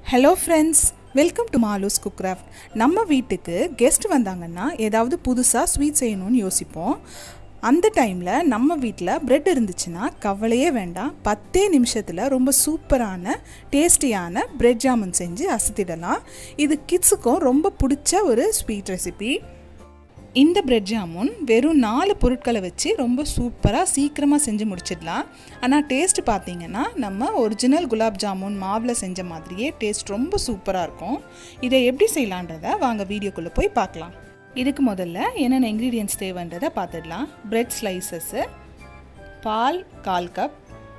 hello friends welcome to Maalu's cook craft நம்ம வீட்டுக்கு guest வந்தாங்கன்னா ஏதாவது புதுசாக ஸ்வீட் செய்யணும்னு யோசிப்போம் அந்த டைமில் நம்ம வீட்டில் பிரெட் இருந்துச்சுன்னா கவலையே வேண்டாம் பத்தே நிமிஷத்தில் ரொம்ப சூப்பரான டேஸ்டியான பிரெட் ஜாமுன் செஞ்சு அசத்திடலாம் இது கிட்ஸுக்கும் ரொம்ப பிடிச்ச ஒரு ஸ்வீட் ரெசிபி இந்த பிரெட் ஜாமுன் வெறும் நாலு பொருட்களை வச்சு ரொம்ப சூப்பராக சீக்கிரமாக செஞ்சு முடிச்சிடலாம் ஆனால் டேஸ்ட் பார்த்தீங்கன்னா நம்ம ஒரிஜினல் குலாப் ஜாமுன் மாவில் செஞ்ச மாதிரியே டேஸ்ட் ரொம்ப சூப்பராக இருக்கும் இதை எப்படி செய்யலான்றதை வாங்க வீடியோக்குள்ளே போய் பார்க்கலாம் இதுக்கு முதல்ல என்னென்ன இன்க்ரீடியன்ஸ் தேவைன்றதை பார்த்துடலாம் பிரெட் ஸ்லைசஸ்ஸு பால் கால் கப்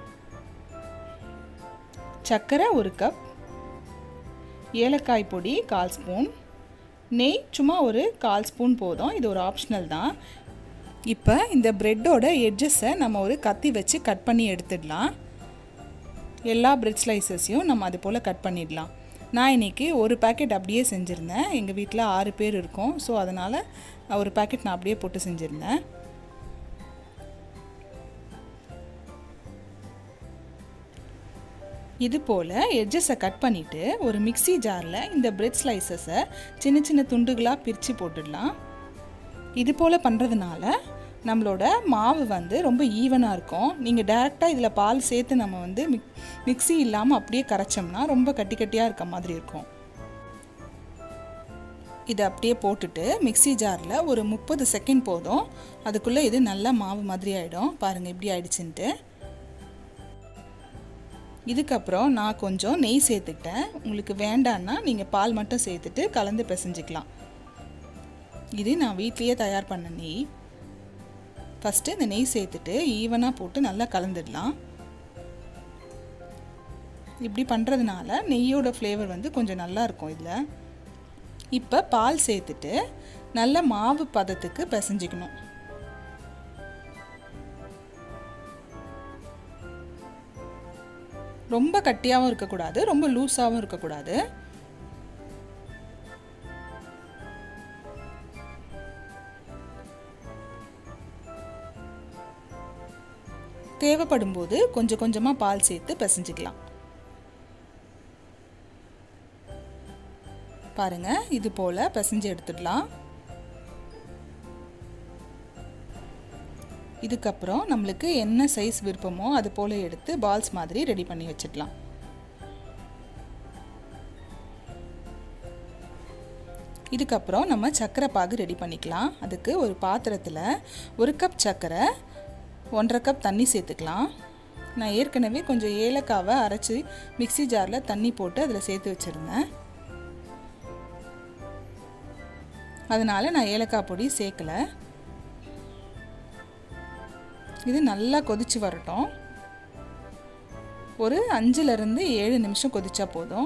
சர்க்கரை ஒரு கப் ஏலக்காய் பொடி கால் ஸ்பூன் நெய் சும்மா ஒரு கால் ஸ்பூன் போதும் இது ஒரு ஆப்ஷனல் தான் இப்போ இந்த ப்ரெட்டோட எட்ஜஸை நம்ம ஒரு கத்தி வச்சு கட் பண்ணி எடுத்துடலாம் எல்லா பிரெட் ஸ்லைசஸையும் நம்ம அது போல் கட் பண்ணிடலாம் நான் இன்றைக்கி ஒரு பேக்கெட் அப்படியே செஞ்சுருந்தேன் எங்கள் வீட்டில் ஆறு பேர் இருக்கோம் ஸோ அதனால் ஒரு பேக்கெட் நான் அப்படியே போட்டு செஞ்சுருந்தேன் இது போல் எட்ஜஸை கட் பண்ணிவிட்டு ஒரு மிக்சி ஜாரில் இந்த பிரெட் ஸ்லைசஸை சின்ன சின்ன துண்டுகளாக பிரித்து போட்டுடலாம் இது போல் பண்ணுறதுனால நம்மளோட மாவு வந்து ரொம்ப ஈவனாக இருக்கும் நீங்கள் டேரெக்டாக இதில் பால் சேர்த்து நம்ம வந்து மிக் மிக்சி இல்லாமல் அப்படியே கரைச்சோம்னா ரொம்ப கட்டி கட்டியாக இருக்க மாதிரி இருக்கும் இதை அப்படியே போட்டுட்டு மிக்சி ஜாரில் ஒரு முப்பது செகண்ட் போதும் அதுக்குள்ளே இது நல்ல மாவு மாதிரி ஆகிடும் பாருங்கள் இப்படி ஆயிடுச்சுன்ட்டு இதுக்கப்புறம் நான் கொஞ்சம் நெய் சேர்த்துக்கிட்டேன் உங்களுக்கு வேண்டான்னா நீங்கள் பால் மட்டும் சேர்த்துட்டு கலந்து பிசைஞ்சிக்கலாம் இது நான் வீட்லேயே தயார் பண்ண நெய் ஃபஸ்ட்டு இந்த நெய் சேர்த்துட்டு ஈவனாக போட்டு நல்லா கலந்துடலாம் இப்படி பண்ணுறதுனால நெய்யோட ஃப்ளேவர் வந்து கொஞ்சம் நல்லா இருக்கும் இதில் இப்போ பால் சேர்த்துட்டு நல்ல மாவு பதத்துக்கு பிசைஞ்சிக்கணும் ரொம்ப கட்டியாகவும் இருக்கக்கூடாது ரொம்ப லூஸாகவும் இருக்கக்கூடாது தேவைப்படும் போது கொஞ்சம் கொஞ்சமாக பால் சேர்த்து பிசைஞ்சிக்கலாம் பாருங்க இது போல் பிசைஞ்சு எடுத்துடலாம் இதுக்கப்புறம் நம்மளுக்கு என்ன சைஸ் விருப்பமோ அது போல் எடுத்து பால்ஸ் மாதிரி ரெடி பண்ணி வச்சிடலாம் இதுக்கப்புறம் நம்ம சர்க்கரை பாகு ரெடி பண்ணிக்கலாம் அதுக்கு ஒரு பாத்திரத்தில் ஒரு கப் சர்க்கரை ஒன்றரை கப் தண்ணி சேர்த்துக்கலாம் நான் ஏற்கனவே கொஞ்சம் ஏலக்காவை அரைச்சி மிக்சி ஜாரில் தண்ணி போட்டு அதில் சேர்த்து வச்சுருந்தேன் அதனால் நான் ஏலக்காய் பொடி சேர்க்கலை இது நல்லா கொதிச்சு வரட்டும் ஒரு அஞ்சுலேருந்து ஏழு நிமிஷம் கொதிச்சா போதும்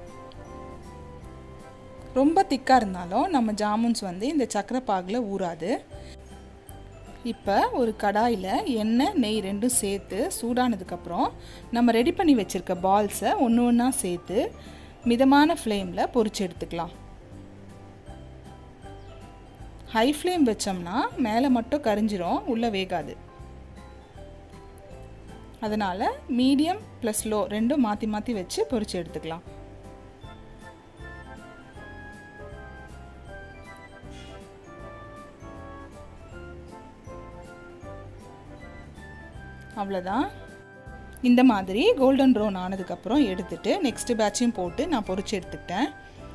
ரொம்ப திக்காக இருந்தாலும் நம்ம ஜாமுன்ஸ் வந்து இந்த சக்கரை பாகில் ஊறாது இப்போ ஒரு கடாயில் எண்ணெய் நெய் ரெண்டும் சேர்த்து சூடானதுக்கப்புறம் நம்ம ரெடி பண்ணி வச்சுருக்க பால்ஸை ஒன்று ஒன்றா சேர்த்து மிதமான ஃப்ளேமில் பொரிச்சு எடுத்துக்கலாம் ஹை ஃப்ளேம் வச்சோம்னா மேலே மட்டும் கரிஞ்சிரும் உள்ளே வேகாது அதனால் மீடியம் ப்ளஸ் லோ ரெண்டும் மாற்றி மாற்றி வச்சு பொரிச்சு எடுத்துக்கலாம் அவ்வளோதான் இந்த மாதிரி கோல்டன் ப்ரௌன் ஆனதுக்கப்புறம் எடுத்துட்டு நெக்ஸ்ட் பேட்சையும் போட்டு நான் பொரிச்சு எடுத்துக்கிட்டேன்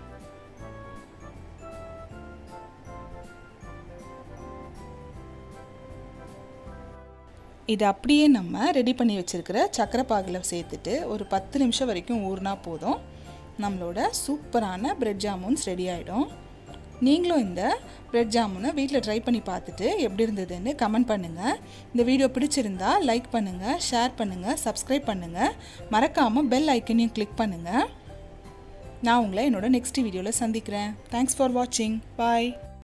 இது அப்படியே நம்ம ரெடி பண்ணி வச்சுருக்கிற சக்கரை பாகில் சேர்த்துட்டு ஒரு பத்து நிமிஷம் வரைக்கும் ஊறினா போதும் நம்மளோட சூப்பரான பிரெட் ஜாமுன்ஸ் ரெடி ஆகிடும் நீங்களும் இந்த பிரெட் ஜாமுனை வீட்டில் ட்ரை பண்ணி பார்த்துட்டு எப்படி இருந்ததுன்னு கமெண்ட் பண்ணுங்கள் இந்த வீடியோ பிடிச்சிருந்தா லைக் பண்ணுங்கள் ஷேர் பண்ணுங்கள் சப்ஸ்கிரைப் பண்ணுங்கள் மறக்காமல் பெல் ஐக்கனையும் கிளிக் பண்ணுங்கள் நான் உங்களை என்னோட நெக்ஸ்ட் வீடியோவில் சந்திக்கிறேன் தேங்க்ஸ் ஃபார் வாட்சிங் பாய்